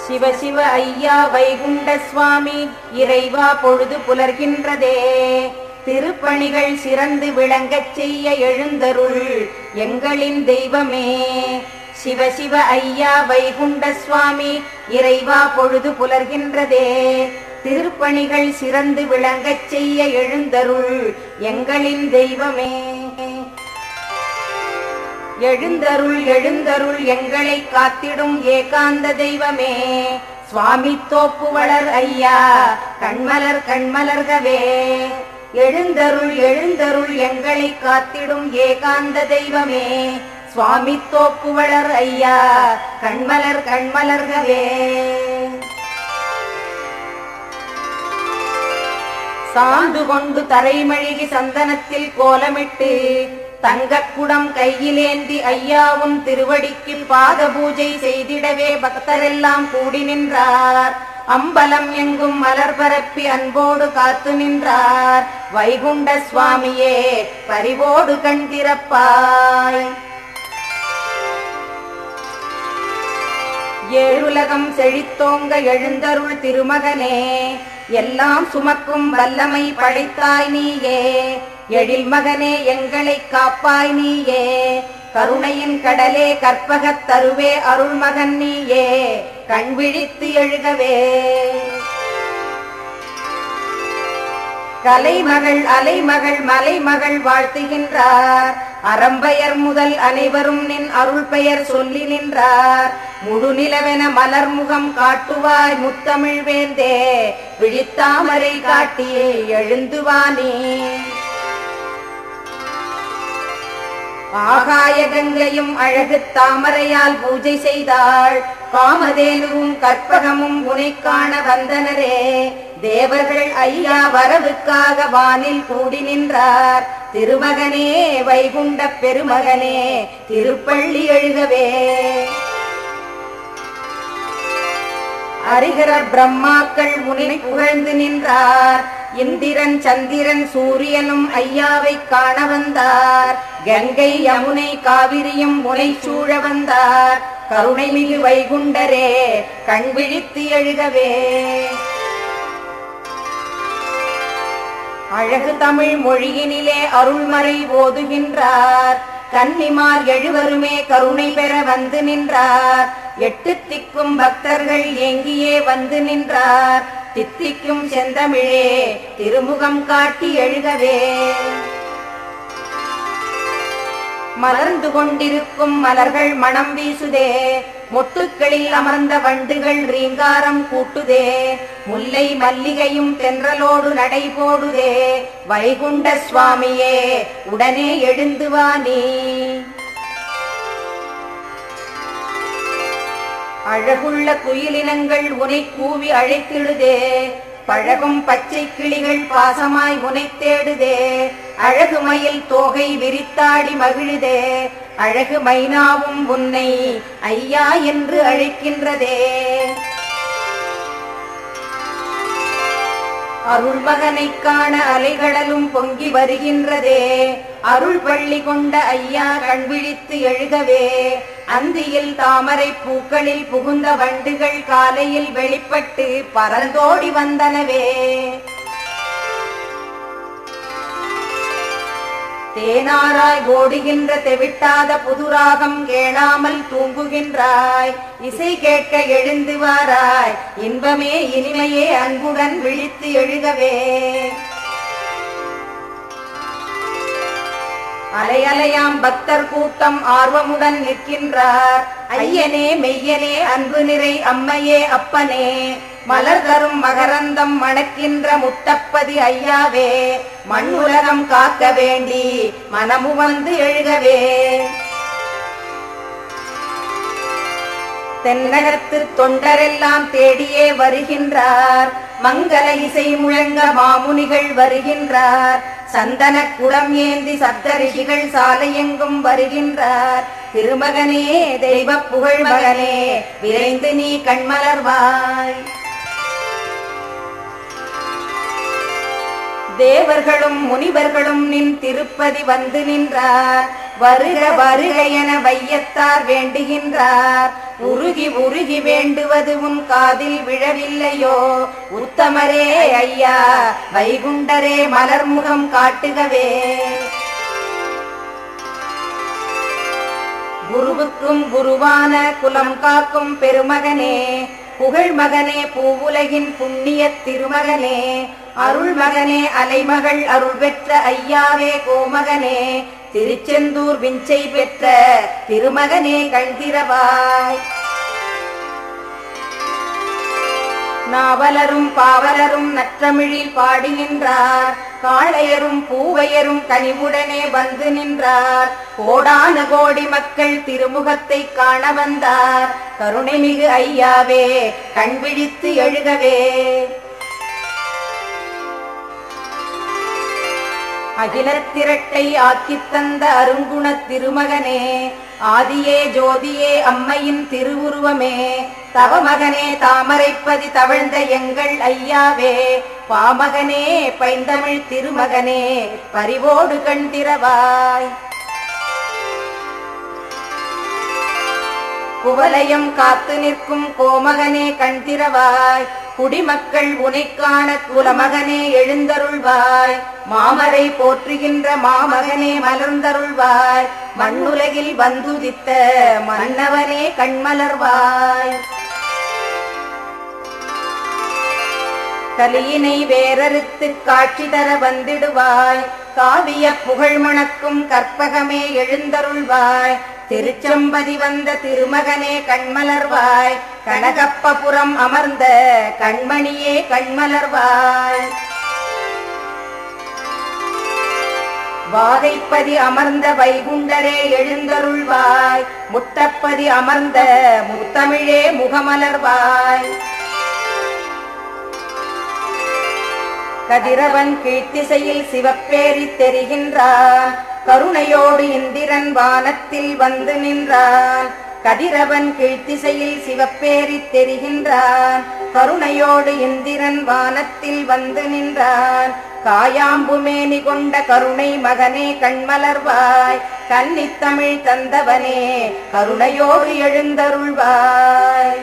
சிவ சிவ ஐயா வைகுண்ட சுவாமி இறைவா பொழுது புலர்கின்றதே திருப்பணிகள் சிறந்து விளங்கச் செய்ய எழுந்தருள் எங்களின் தெய்வமே சிவ சிவ ஐயா வைகுண்ட சுவாமி இறைவா பொழுது புலர்கின்றதே திருப்பணிகள் சிறந்து விளங்கச் செய்ய எழுந்தருள் எங்களின் தெய்வமே எழுந்தருள் எழுந்தருள் எங்களை காத்திடும் ஏகாந்த தெய்வமே சுவாமி தோப்பு வளர் ஐயா கண்மலர் கண்மலர்கவே எழுந்தருள் எழுந்தருள் எங்களை காத்திடும் ஏகாந்த தெய்வமே சுவாமி தோப்பு வளர் ஐயா கண்மலர் கண்மலர்கவே சாந்து கொண்டு தரைமழுகி சந்தனத்தில் கோலமிட்டு தங்கக்குடம் கையிலேந்தி ஐயாவும் திருவடிக்கு பாத பூஜை செய்திடவே பக்தரெல்லாம் கூடி நின்றார் அம்பலம் எங்கும் மலர் பரப்பி அன்போடு காத்து நின்றார் வைகுண்ட சுவாமியே பரிவோடு கண் திறப்பாய் ஏழுலகம் செழித்தோங்க எழுந்தருள் திருமகனே எல்லாம் சுமக்கும் வல்லமை படைத்தாய் நீயே எழில் மகனே எங்களை காப்பாய் நீயே கருணையின் கடலே கற்பகத் தருவே அருள்மகன் நீயே கண் விழித்து எழுகவே கலைமகள் அலைமகள் மலைமகள் வாழ்த்துகின்றார் அறம்பெயர் முதல் அனைவரும் நின் அருள் பெயர் சொல்லி நின்றார் முழு நிலவென மலர் முகம் காட்டுவாய் முத்தமிழ் வேந்தே விழித்தாமரை காட்டி எழுந்துவானே ஆகாய கங்கையும் அழகு தாமரையால் பூஜை செய்தாள் காமதேனுவும் கற்பகமும் உனை காண வந்தனரே தேவர்கள் ஐயா வரவுக்காக வானில் கூடி நின்றார் திருமகனே வைகுண்ட பெருமகனே திருப்பள்ளி எழுகவே அரிகரர் பிரம்மாக்கள் முனை புகழ்ந்து நின்றார் இந்திரன் சந்திரன் சூரியனும் ஐயாவை காண வந்தார் கங்கை யமுனை காவிரியும் முனை சூழ வந்தார் கருணை மிகு வைகுண்டரே கண் விழித்து எழுகவே அழகு தமிழ் மொழியினிலே அருள்மறை ஓதுகின்றார் கன்னிமார் எழுவருமே கருணை பெற வந்து நின்றார் எட்டு திக்கும் பக்தர்கள் ஏங்கியே வந்து நின்றார் தித்திக்கும் செந்தமிழே திருமுகம் காட்டி எழுகவே மலர்ந்து கொண்டிருக்கும் மலர்கள் மனம் வீசுதே மொட்டுக்களில் அமர்ந்த வண்டுகள் ரீங்காரம் கூட்டுதே முல்லை மல்லிகையும் தென்றலோடு நடை போடுதே வைகுண்ட சுவாமியே உடனே எழுந்து வா நீ அழகுள்ள குயிலினங்கள் உனை கூவி அழைத்திடுதே பழகும் பச்சை கிளிகள் பாசமாய் உனை தேடுதே அழகு மயில் தோகை விரித்தாடி மகிழுதே அழகு மைனாவும் உன்னை ஐயா என்று அழைக்கின்றதே அருள் மகனைக் காண அலைகடலும் பொங்கி வருகின்றதே அருள் பள்ளி கொண்ட ஐயா கண் விழித்து எழுகவே அந்தியில் தாமரை பூக்களில் புகுந்த வண்டுகள் காலையில் வெளிப்பட்டு பறந்தோடி வந்தனவே தேனாராய் ஓடுகின்ற தெவிட்டாத புதுராகம் கேளாமல் தூங்குகின்றாய் இசை கேட்க எழுந்து வாராய் இன்பமே இனிமையே அன்புடன் விழித்து எழுகவே அலையலையாம் பக்தர் கூட்டம் ஆர்வமுடன் நிற்கின்றார் ஐயனே மெய்யனே அன்பு நிறை அம்மையே அப்பனே மலர் தரும் மகரந்தம் மணக்கின்ற முட்டப்பதி ஐயாவே மண் உலகம் காக்க வேண்டி மனமு வந்து எழுகவே தென்னகத்து தொண்டரெல்லாம் தேடியே வருகின்றார் மங்கள இசை முழங்க மாமுனிகள் வருகின்றார் சந்தன குடம் ஏந்தி சப்தரிஷிகள் சாலையெங்கும் வருகின்றார் திருமகனே தெய்வ புகழ் மகனே விரைந்து நீ கண்மலர்வாய் தேவர்களும் முனிவர்களும் நின் திருப்பதி வந்து நின்றார் வருக வருக என வையத்தார் வேண்டுகின்றார் உருகி உருகி வேண்டுவது உன் காதில் விழவில்லையோ உத்தமரே ஐயா வைகுண்டரே மலர்முகம் காட்டுகவே குருவுக்கும் குருவான குலம் காக்கும் பெருமகனே புகழ் மகனே பூவுலகின் புண்ணிய திருமகனே அருள் மகனே அலைமகள் அருள் பெற்ற ஐயாவே கோமகனே திருச்செந்தூர் விஞ்சை பெற்ற திருமகனே கண்திரவாய் நாவலரும் பாவலரும் நற்றமிழில் பாடி நின்றார் காளையரும் பூவையரும் கனிவுடனே வந்து நின்றார் கோடான கோடி மக்கள் திருமுகத்தை காண வந்தார் கருணைமிகு ஐயாவே கண் விழித்து எழுகவே அகிலத்திரட்டை ஆக்கித் தந்த அருங்குணத் திருமகனே ஆதியே ஜோதியே அம்மையின் திருவுருவமே தவமகனே தாமரைப்பதி தவழ்ந்த எங்கள் ஐயாவே பாமகனே பைந்தமிழ் திருமகனே பரிவோடு கண் திறவாய் குவலயம் காத்து நிற்கும் கோமகனே கண் திறவாய் குடிமக்கள் உனைக் காண குலமகனே எழுந்தருள்வாய் மாமரை போற்றுகின்ற மாமகனே மலர்ந்தருள்வாய் மண்ணுலகில் வந்துதித்த மன்னவனே கண்மலர்வாய் கலியினை வேறறுத்து காட்சி தர வந்திடுவாய் காவிய புகழ் மணக்கும் கற்பகமே எழுந்தருள்வாய் திருச்சம்பதி வந்த திருமகனே கண்மலர்வாய் கனகப்பபுரம் அமர்ந்த கண்மணியே கண்மலர்வாய் வாகைப்பதி அமர்ந்த வைகுண்டரே எழுந்தருள்வாய் முட்டப்பதி அமர்ந்த முத்தமிழே முகமலர்வாய் கதிரவன் கீழ்த்திசையில் சிவப்பேரி தெரிகின்றான் கருணையோடு இந்திரன் வானத்தில் வந்து நின்றான் கதிரவன் கீழ்த்திசையில் சிவப்பேரி தெரிகின்றான் கருணையோடு இந்திரன் வானத்தில் வந்து நின்றான் காயாம்புமேனி கொண்ட கருணை மகனே கண்மலர்வாய் கன்னித்தமிழ் தந்தவனே கருணையோடு எழுந்தருள்வாய்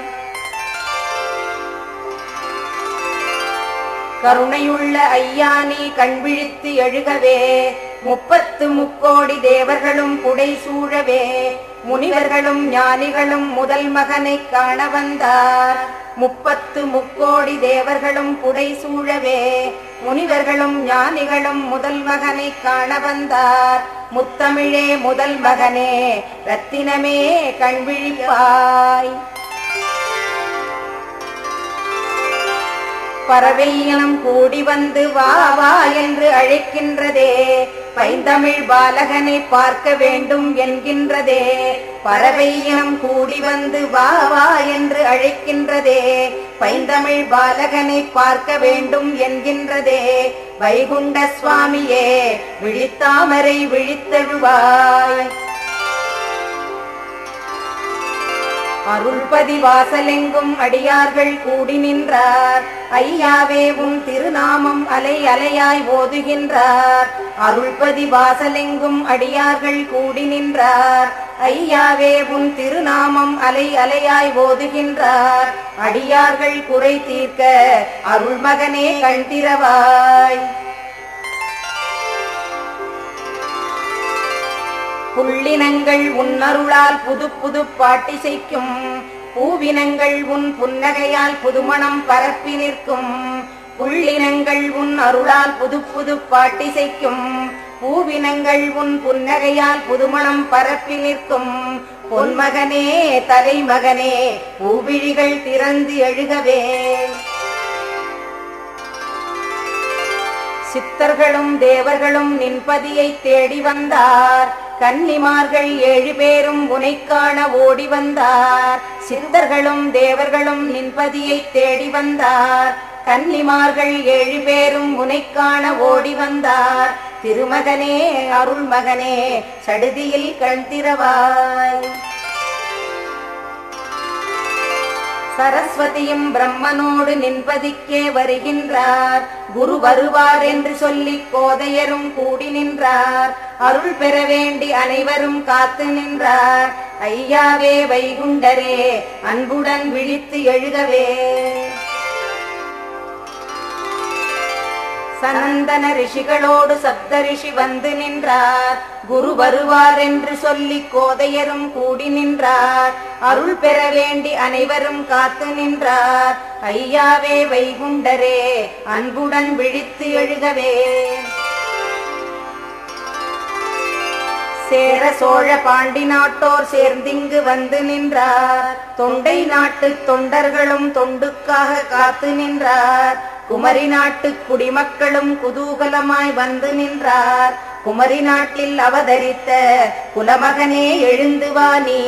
கருணையுள்ள ஐயா நீ கண் விழித்து எழுகவே முப்பத்து முக்கோடி தேவர்களும் புடை சூழவே முனிவர்களும் ஞானிகளும் முதல் மகனை காண வந்தார் முப்பத்து முக்கோடி தேவர்களும் புடை சூழவே முனிவர்களும் ஞானிகளும் முதல் மகனை காண வந்தார் முத்தமிழே முதல் மகனே ரத்தினமே கண் விழிப்பாய் பறவை இனம் கூடி வந்து வா வா என்று அழைக்கின்றதே பைந்தமிழ் பாலகனை பார்க்க வேண்டும் என்கின்றதே பறவை இனம் கூடி வந்து வா வா என்று அழைக்கின்றதே பைந்தமிழ் பாலகனை பார்க்க வேண்டும் என்கின்றதே வைகுண்ட சுவாமியே விழித்தாமரை விழித்தெழுவாய் அருள்பதி வாசலெங்கும் அடியார்கள் கூடி நின்றார் ஐயாவே உன் திருநாமம் அலை அலையாய் ஓதுகின்றார் அருள்பதி வாசலெங்கும் அடியார்கள் கூடி நின்றார் ஐயாவே உன் திருநாமம் அலை அலையாய் ஓதுகின்றார் அடியார்கள் குறை தீர்க்க அருள்மகனே கண் திறவாய் புள்ளினங்கள் உன் அருளால் புது புது பாட்டிசைக்கும் பூவினங்கள் உன் புன்னகையால் புதுமணம் பரப்பி நிற்கும் புள்ளினங்கள் உன் அருளால் புது புது பாட்டிசைக்கும் பூவினங்கள் உன் புன்னகையால் புதுமணம் பரப்பி நிற்கும் பொன்மகனே தலைமகனே பூவிழிகள் திறந்து எழுகவே சித்தர்களும் தேவர்களும் நின்பதியை தேடி வந்தார் கன்னிமார்கள் ஏழு பேரும் உனைக் காண ஓடி வந்தார் சித்தர்களும் தேவர்களும் நின்பதியை தேடி வந்தார் கன்னிமார்கள் ஏழு பேரும் உனைக் காண ஓடி வந்தார் திருமகனே அருள்மகனே சடுதியில் கண் திறவாய் சரஸ்வதியும் பிரம்மனோடு நின்பதிக்கே வருகின்றார் குரு வருவார் என்று சொல்லி கோதையரும் கூடி நின்றார் அருள் பெற வேண்டி அனைவரும் காத்து நின்றார் ஐயாவே வைகுண்டரே அன்புடன் விழித்து எழுகவே சனந்தன ரிஷிகளோடு சப்த ரிஷி வந்து நின்றார் குரு வருவார் என்று சொல்லி கோதையரும் கூடி நின்றார் அருள் பெற வேண்டி அனைவரும் காத்து நின்றார் ஐயாவே வைகுண்டரே அன்புடன் விழித்து எழுகவே சேர சோழ பாண்டி நாட்டோர் சேர்ந்திங்கு வந்து நின்றார் தொண்டை நாட்டு தொண்டர்களும் தொண்டுக்காக காத்து நின்றார் குமரி நாட்டு குடிமக்களும் குதூகலமாய் வந்து நின்றார் குமரி நாட்டில் அவதரித்த குலமகனே எழுந்து வா நீ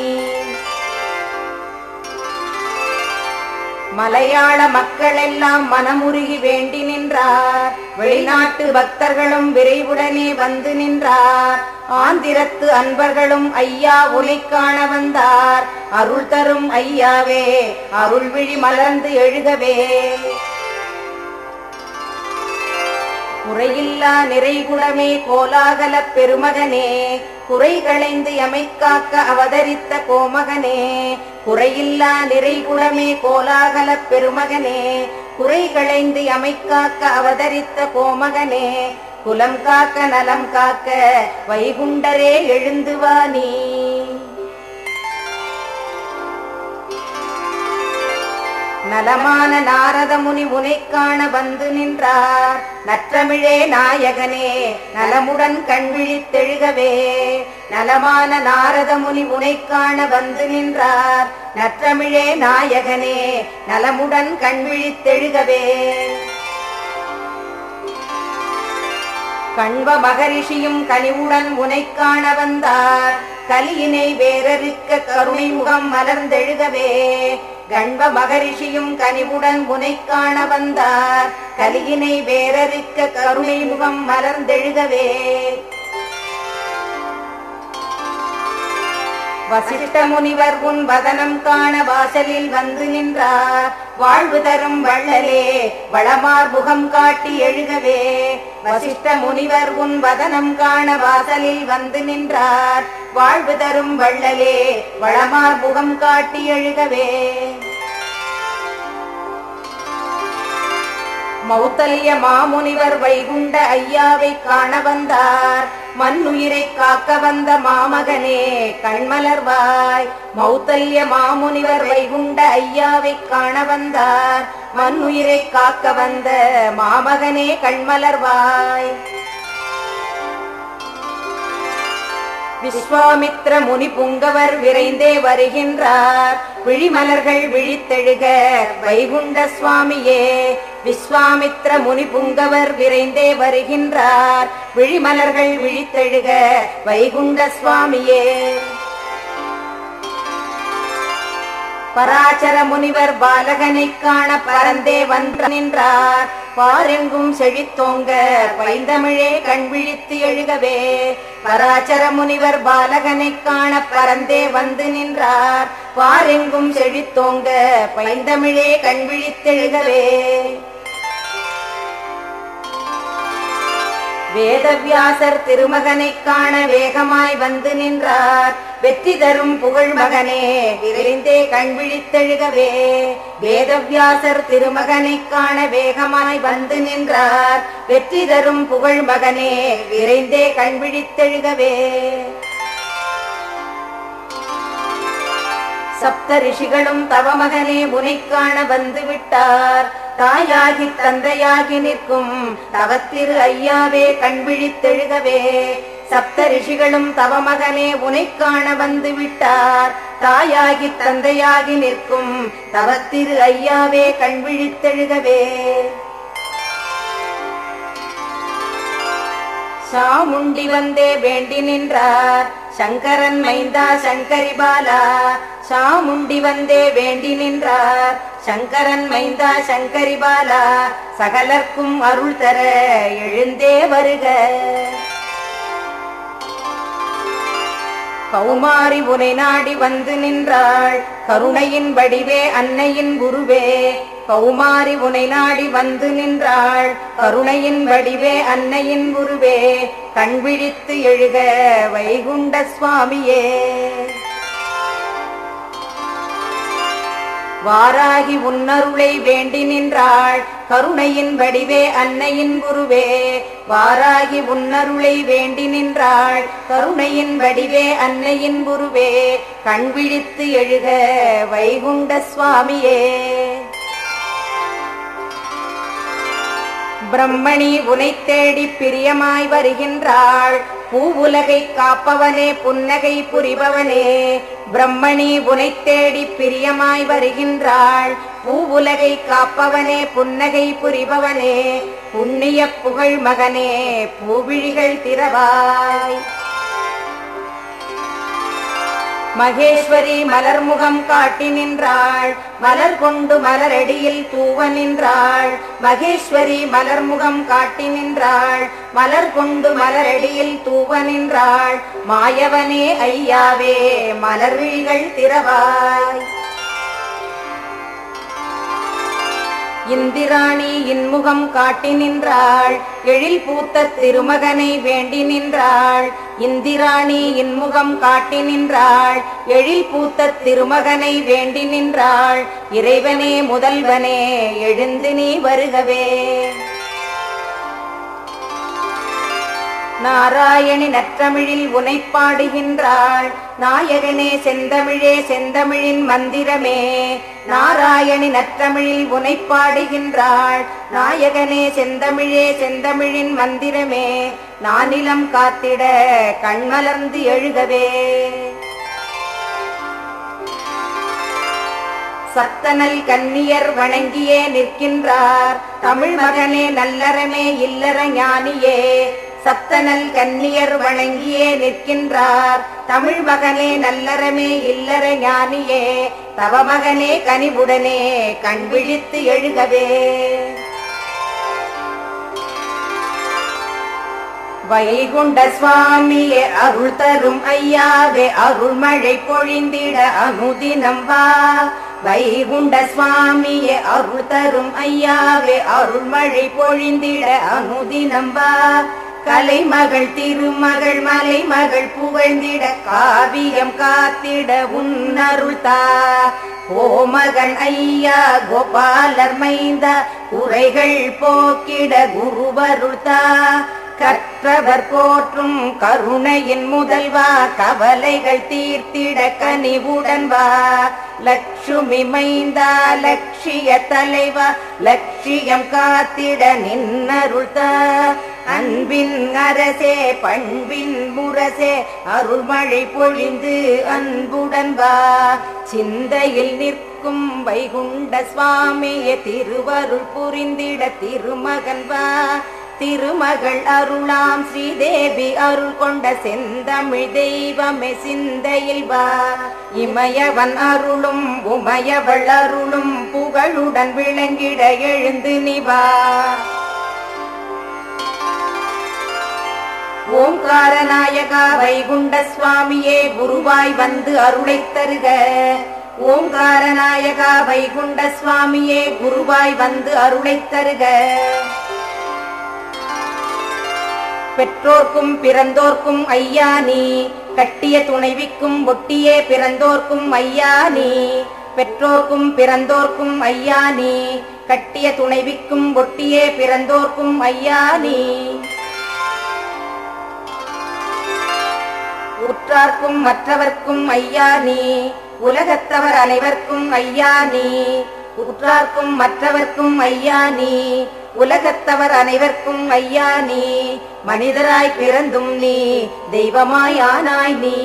மலையாள மக்களெல்லாம் மனமுருகி வேண்டி நின்றார் வெளிநாட்டு பக்தர்களும் விரைவுடனே வந்து நின்றார் ஆந்திரத்து அன்பர்களும் ஐயா உனை காண வந்தார் அருள் தரும் ஐயாவே அருள் விழி மலர்ந்து எழுகவே குறையில்லா நிறைகுடமே கோலாகல பெருமகனே குறைகளைந்து எமைக்காக்க அவதரித்த கோமகனே குறையில்லா நிறைகுடமே கோலாகல பெருமகனே குறைகளைந்து எமைக்காக்க அவதரித்த கோமகனே குலம் காக்க நலம் காக்க வைகுண்டரே எழுந்து வா நீ நலமான நாரத முனி உனை காண வந்து நின்றார் நற்றமிழே நாயகனே நலமுடன் கண் விழித்தெழுகவே நலமான நாரத முனி உனை காண வந்து நின்றார் நற்றமிழே நாயகனே நலமுடன் கண் விழித்தெழுகவே கண்வ மகரிஷியும் கனிவுடன் உனை காண வந்தார் கலியினை வேறறுக்க கருணை முகம் மலர்ந்தெழுகவே கண்வ மகரிஷியும் கனிவுடன் உனை காண வந்தார் கலியினை வேறறுக்க கருணை முகம் மலர்ந்தெழுகவே வசிஷ்ட முனிவர் உன் வதனம் காண வாசலில் வந்து நின்றார் வாழ்வு தரும் வள்ளலே வளமார் முகம் காட்டி எழுகவே வசிஷ்ட முனிவர் உன் வதனம் காண வாசலில் வந்து நின்றார் வாழ்வு தரும் வள்ளலே வளமார் முகம் காட்டி எழுகவே மௌத்தல்ய மாமுனிவர் வைகுண்ட ஐயாவை காண வந்தார் மண்ணுயிரை காக்க வந்த மாமகனே கண்மலர்வாய் மௌத்தல்ய மாமுனிவர் வைகுண்ட ஐயாவை காண வந்தார் மண்ணுயிரை காக்க வந்த மாமகனே கண்மலர்வாய் விஸ்வாமித்ர முனி புங்கவர் விரைந்தே வருகின்றார் விழிமலர்கள் விழித்தெழுக வைகுண்ட சுவாமியே விஸ்வாமித்ர முனி புங்கவர் விரைந்தே வருகின்றார் விழிமலர்கள் விழித்தெழுக வைகுண்ட சுவாமியே பராசர முனிவர் பாலகனை காண பறந்தே வந்து நின்றார் பாரெங்கும் செழித்தோங்க பைந்தமிழே கண் விழித்து எழுகவே பராசர முனிவர் பாலகனை காண பறந்தே வந்து நின்றார் பாரெங்கும் செழித்தோங்க பைந்தமிழே கண் விழித்தெழுகவே வேதவியாசர் திருமகனை காண வேகமாய் வந்து நின்றார் வெற்றி தரும் புகழ் மகனே விரைந்தே கண் விழித்தெழுகவே வேதவியாசர் திருமகனை காண வேகமாய் வந்து நின்றார் வெற்றி தரும் புகழ் மகனே விரைந்தே கண் விழித்தெழுகவே சப்த ரிஷிகளும் தவமகனே முனை காண வந்து விட்டார் தாயாகி தந்தையாகி நிற்கும் தவத்திரு ஐயாவே கண் விழித்தெழுகவே சப்த ரிஷிகளும் தவமகனே உனை காண வந்து விட்டார் தாயாகி தந்தையாகி நிற்கும் தவத்திரு ஐயாவே கண் விழித்தெழுகவே சாமுண்டி வந்தே வேண்டி நின்றார் சங்கரன் மைந்தா சங்கரி பாலா சாமுண்டி வந்தே வேண்டி நின்றார் சங்கரன் மைந்தா சங்கரி பாலா சகலர்க்கும் அருள் தர எழுந்தே வருக கௌமாரி உனை நாடி வந்து நின்றாள் கருணையின் வடிவே அன்னையின் குருவே கௌமாரி உனை நாடி வந்து நின்றாள் கருணையின் வடிவே அன்னையின் குருவே கண் விழித்து எழுக வைகுண்ட சுவாமியே வாராகி உன்னருளை வேண்டி நின்றாள் கருணையின் வடிவே அன்னையின் குருவே வாராகி உன்னருளை வேண்டி நின்றாள் கருணையின் வடிவே அன்னையின் குருவே கண் விழித்து எழுக வைகுண்ட சுவாமியே பிரம்மணி உனை தேடி பிரியமாய் வருகின்றாள் பூவுலகை காப்பவனே புன்னகை புரிபவனே பிரம்மணி உனை தேடி பிரியமாய் வருகின்றாள் பூவுலகை காப்பவனே புன்னகை புரிபவனே புண்ணிய புகழ் மகனே பூவிழிகள் திறவாய் மகேஸ்வரி மலர்முகம் காட்டி நின்றாள் மலர் கொண்டு மலரடியில் தூவ நின்றாள் மகேஸ்வரி மலர்முகம் காட்டி நின்றாள் மலர் கொண்டு மலரடியில் தூவ நின்றாள் மாயவனே ஐயாவே மலர்விழிகள் திறவாய் இந்திராணி இன்முகம் காட்டி நின்றாள் எழில் பூத்த திருமகனை வேண்டி நின்றாள் இந்திராணி இன்முகம் காட்டி நின்றாள் எழில் பூத்த திருமகனை வேண்டி நின்றாள் இறைவனே முதல்வனே எழுந்து நீ வருகவே நாராயணி நற்றமிழில் உனை பாடுகின்றாள் நாயகனே செந்தமிழே செந்தமிழின் மந்திரமே நாராயணி நற்றமிழில் உனை பாடுகின்றாள் நாயகனே செந்தமிழே செந்தமிழின் மந்திரமே நானிலம் காத்திட கண்மலர்ந்து எழுகவே சத்தனல் கன்னியர் வணங்கியே நிற்கின்றார் தமிழ் மகனே நல்லறமே இல்லற ஞானியே சத்தனல் கன்னியர் வணங்கியே நிற்கின்றார் தமிழ் மகனே நல்லறமே இல்லற ஞானியே தவ மகனே கனிவுடனே கண் விழித்து எழுகவே வைகுண்ட சுவாமியே அருள் தரும் ஐயாவே அருள்மழை பொழிந்திட அனுதினம் வா வைகுண்ட சுவாமியே அருள் தரும் ஐயாவே அருள்மழை பொழிந்திட அனுதினம் வா கலைமகள் திருமகள் மலைமகள் புகழ்ந்திட காவியம் காத்திட உன்னருள் தா கோமகன் ஐயா கோபாலர் மைந்தா குறைகள் போக்கிட குருவருள் தா கற்றவர் போற்றும் கருணையின் முதல்வா கவலைகள் தீர்த்திட கனிவுடன் வா லட்சுமி மைந்தா லட்சிய தலைவா லட்சியம் காத்திட நின்னருள் தா அன்பின் அரசே பண்பின் முரசே அருள்மழை பொழிந்து அன்புடன் வா சிந்தையில் நிற்கும் வைகுண்ட சுவாமியே திருவருள் புரிந்திட திருமகன் வா திருமகள் அருளாம் ஸ்ரீதேவி அருள் கொண்ட செந்தமிழ் தெய்வமே சிந்தையில் வா இமயவன் அருளும் உமையவள் அருளும் புகழுடன் விளங்கிட எழுந்து நிவா ஓம்கார நாயகா வைகுண்ட சுவாமியே குருவாய் வந்து அருளைத் தருக ஓம்கார நாயகா வைகுண்ட சுவாமியே குருவாய் வந்து அருளைத் தருக பெற்றோர்க்கும் பிறந்தோர்க்கும் ஐயா நீ கட்டிய துணைவிக்கும் ஒட்டியே பிறந்தோர்க்கும் ஐயா நீ பெற்றோர்க்கும் பிறந்தோர்க்கும் ஐயா நீ கட்டிய துணைவிக்கும் ஒட்டியே பிறந்தோர்க்கும் ஐயா நீ உற்றார்க்கும் மற்றவர்க்கும் ஐயா நீ உலகத்தவர் அனைவர்க்கும் ஐயா நீ உற்றார்க்கும் மற்றவர்க்கும் ஐயா நீ உலகத்தவர் அனைவர்க்கும் ஐயா நீ மனிதராய் பிறந்தும் நீ தெய்வமாய் ஆனாய் நீ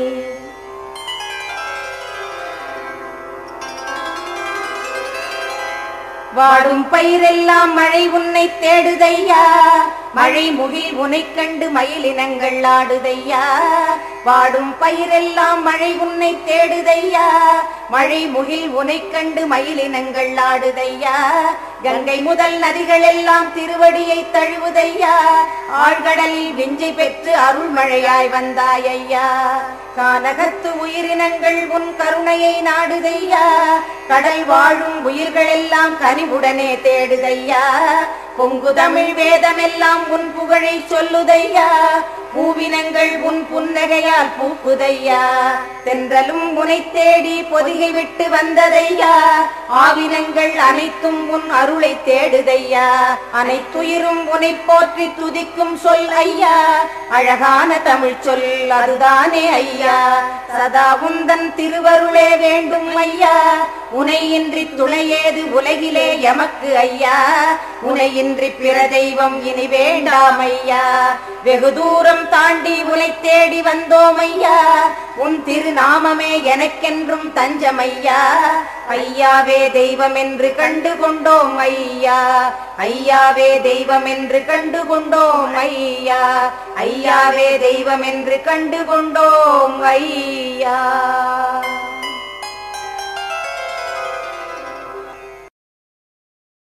வாடும் பயிரெல்லாம் மழை உன்னை தேடுதையா மழை முகில் உனைக் கண்டு மயிலினங்கள் ஆடுதையா பாடும் பயிரெல்லாம் மழை உன்னை தேடுதையா மழை முகில் உனைக் கண்டு மயிலினங்கள் ஆடுதையா கங்கை முதல் நதிகள் எல்லாம் திருவடியை தழுவுதையா ஆழ்கடலில் விஞ்சை பெற்று அருள்மழையாய் வந்தாய் ஐயா கானகத்து உயிரினங்கள் உன் கருணையை நாடுதையா கடல் வாழும் உயிர்கள் எல்லாம் கனிவுடனே தேடுதையா பொங்கு தமிழ் வேதமெல்லாம் உன் புகழை சொல்லுதையா பூவினங்கள் உன் புன்னகையால் பூக்குதையா தென்றலும் உனை தேடி பொதிகை விட்டு வந்ததையா ஆவினங்கள் அனைத்தும் உன் அருளை தேடுதையா அனைத்துயிரும் உனை போற்றி துதிக்கும் சொல் ஐயா அழகான தமிழ் சொல் அதுதானே ஐயா சதா உந்தன் திருவருளே வேண்டும் ஐயா உனையின்றி துணையேது உலகிலே எமக்கு ஐயா உனையின்றி பிற தெய்வம் இனி வேண்டாம் ஐயா வெகு தூரம் தாண்டி உனை தேடி வந்தோம் ஐயா உன் திருநாமமே எனக்கென்றும் தஞ்சமையா ஐயாவே தெய்வம் என்று கண்டு கொண்டோம் ஐயா ஐயாவே தெய்வம் என்று கண்டு கொண்டோம் ஐயா ஐயாவே தெய்வம் என்று கண்டு கொண்டோம் ஐயா